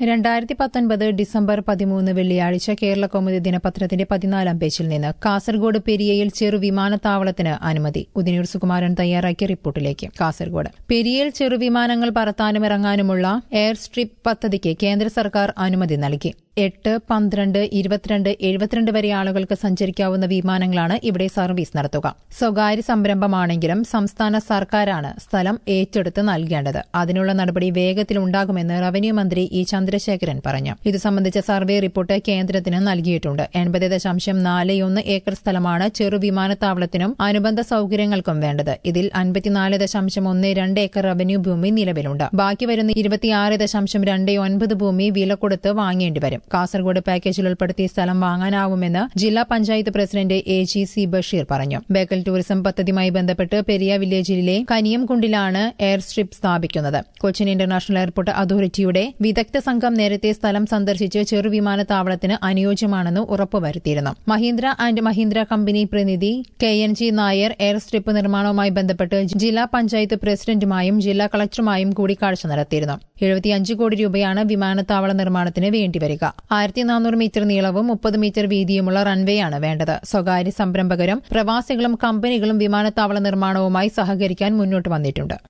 രണ്ടായിരത്തി പത്തൊൻപത് ഡിസംബർ പതിമൂന്ന് വെള്ളിയാഴ്ച കേരള കൗമുദി ദിനപത്രത്തിന്റെ പതിനാലാം പേജിൽ നിന്ന് കാസർഗോഡ് പെരിയയിൽ ചെറു വിമാനത്താവളത്തിന് അനുമതി ഉദിനൂർ സുകുമാരൻ തയ്യാറാക്കിയ റിപ്പോർട്ടിലേക്ക് കാസർഗോഡ് പെരിയയിൽ ചെറുവിമാനങ്ങൾ പറത്താനും ഇറങ്ങാനുമുള്ള എയർ സ്ട്രിപ്പ് പദ്ധതിക്ക് കേന്ദ്ര സർക്കാർ അനുമതി നൽകി എട്ട് പന്ത്രണ്ട് ഇരുപത്തിരണ്ട് എഴുപത്തിരണ്ട് വരെ ആളുകൾക്ക് സഞ്ചരിക്കാവുന്ന വിമാനങ്ങളാണ് ഇവിടെ സർവീസ് നടത്തുക സ്വകാര്യ സംരംഭമാണെങ്കിലും സംസ്ഥാന സർക്കാരാണ് സ്ഥലം ഏറ്റെടുത്ത് നൽകേണ്ടത് അതിനുള്ള നടപടി വേഗത്തിൽ ഉണ്ടാകുമെന്ന് റവന്യൂ മന്ത്രി ഇ ചന്ദ്രശേഖരൻ പറഞ്ഞു ഇത് സംബന്ധിച്ച സർവേ റിപ്പോർട്ട് കേന്ദ്രത്തിന് നൽകിയിട്ടുണ്ട് എൺപത് ദശാംശം നാല് ഒന്ന് ഏക്കർ സ്ഥലമാണ് ചെറു വിമാനത്താവളത്തിനും അനുബന്ധ സൌകര്യങ്ങൾക്കും വേണ്ടത് ഇതിൽ അൻപത്തിനാല് ദശാംശം ഒന്ന് രണ്ട് ഏക്കർ റവന്യൂ ഭൂമി നിലവിലുണ്ട് ബാക്കി വരുന്ന ഇരുപത്തിയാറ് ദശാംശം രണ്ട് ഒൻപത് ഭൂമി വില കൊടുത്ത് വാങ്ങേണ്ടി വരും കാസർഗോഡ് പാക്കേജിൽ ഉൾപ്പെടുത്തി സ്ഥലം വാങ്ങാനാവുമെന്ന് ജില്ലാ panchayat president A G C Basheer പറഞ്ഞു ബേക്കൽ ടൂറിസം പദ്ധതിയുമായി ബന്ധപ്പെട്ട് പെരിയ വില്ലേജിലെ കനിയംകുണ്ടിലാണ് എയർ സ്ട്രിപ്പ് സ്ഥാപിക്കുന്നത് കൊച്ചിൻ ഇന്റർനാഷണൽ എയർപോർട്ട് അതോറിറ്റിയുടെ വിദഗ്ധ സംഘം നേരത്തെ സ്ഥലം സന്ദർശിച്ച് ചെറുവിമാനത്താവളത്തിന് അനുയോജ്യമാണെന്ന് ഉറപ്പുവരുത്തിയിരുന്നു മഹീന്ദ്ര ആൻഡ് മഹീന്ദ്ര കമ്പനി പ്രതിനിധി K N G Nair airstrip നിർമ്മാണവുമായി ബന്ധപ്പെട്ട് ജില്ലാ പഞ്ചായത്ത് പ്രസിഡന്റുമായും ജില്ലാ കളക്ടറുമായും കൂടിക്കാഴ്ച നടത്തിയിരുന്നു എഴുപത്തിയഞ്ച് കോടി രൂപയാണ് വിമാനത്താവള നിർമ്മാണത്തിന് വേണ്ടിവരിക ആയിരത്തി നാനൂറ് മീറ്റർ നീളവും മുപ്പത് മീറ്റർ വീതിയുമുള്ള റൺവേയാണ് വേണ്ടത് സ്വകാര്യ സംരംഭകരും പ്രവാസികളും കമ്പനികളും വിമാനത്താവള നിർമ്മാണവുമായി സഹകരിക്കാൻ മുന്നോട്ട് വന്നിട്ടുണ്ട്